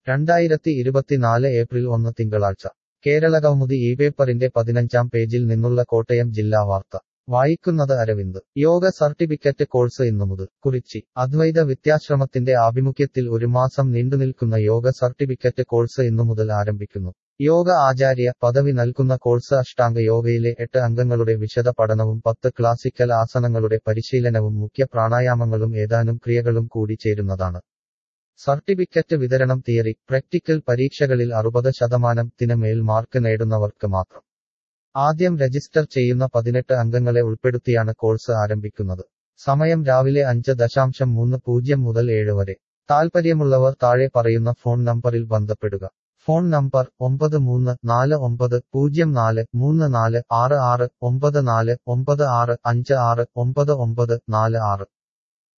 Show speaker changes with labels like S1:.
S1: രണ്ടായിരത്തി ഇരുപത്തിനാല് ഏപ്രിൽ ഒന്ന് തിങ്കളാഴ്ച കേരളകൗമുദി ഈ പേപ്പറിന്റെ പതിനഞ്ചാം പേജിൽ നിന്നുള്ള കോട്ടയം ജില്ലാ വാർത്ത വായിക്കുന്നത് അരവിന്ദ് യോഗ സർട്ടിഫിക്കറ്റ് കോഴ്സ് ഇന്നു മുതൽ കുറിച്ചി അദ്വൈത വിദ്യാശ്രമത്തിന്റെ ആഭിമുഖ്യത്തിൽ ഒരു മാസം നീണ്ടുനിൽക്കുന്ന യോഗ സർട്ടിഫിക്കറ്റ് കോഴ്സ് ഇന്നു മുതൽ ആരംഭിക്കുന്നു യോഗ ആചാര്യ പദവി നൽകുന്ന കോഴ്സ് അഷ്ടാംഗ യോഗയിലെ എട്ട് അംഗങ്ങളുടെ വിശദ പഠനവും പത്ത് ക്ലാസിക്കൽ ആസനങ്ങളുടെ പരിശീലനവും മുഖ്യ പ്രാണായാമങ്ങളും ഏതാനും ക്രിയകളും കൂടി ചേരുന്നതാണ് സർട്ടിഫിക്കറ്റ് വിതരണം തിയറി പ്രാക്ടിക്കൽ പരീക്ഷകളിൽ അറുപത് ശതമാനത്തിന് മേൽ മാർക്ക് നേടുന്നവർക്ക് മാത്രം ആദ്യം രജിസ്റ്റർ ചെയ്യുന്ന പതിനെട്ട് അംഗങ്ങളെ ഉൾപ്പെടുത്തിയാണ് കോഴ്സ് ആരംഭിക്കുന്നത് സമയം രാവിലെ അഞ്ച് ദശാംശം മൂന്ന് പൂജ്യം മുതൽ ഏഴ് വരെ താൽപ്പര്യമുള്ളവർ താഴെ പറയുന്ന ഫോൺ നമ്പറിൽ ബന്ധപ്പെടുക ഫോൺ നമ്പർ ഒമ്പത് മൂന്ന് നാല് ഒമ്പത് പൂജ്യം നാല് മൂന്ന് നാല് ആറ് ആറ് ഒമ്പത് നാല് ഒമ്പത് ആറ് അഞ്ച് ആറ് ഒമ്പത് ഒമ്പത് നാല് ആറ്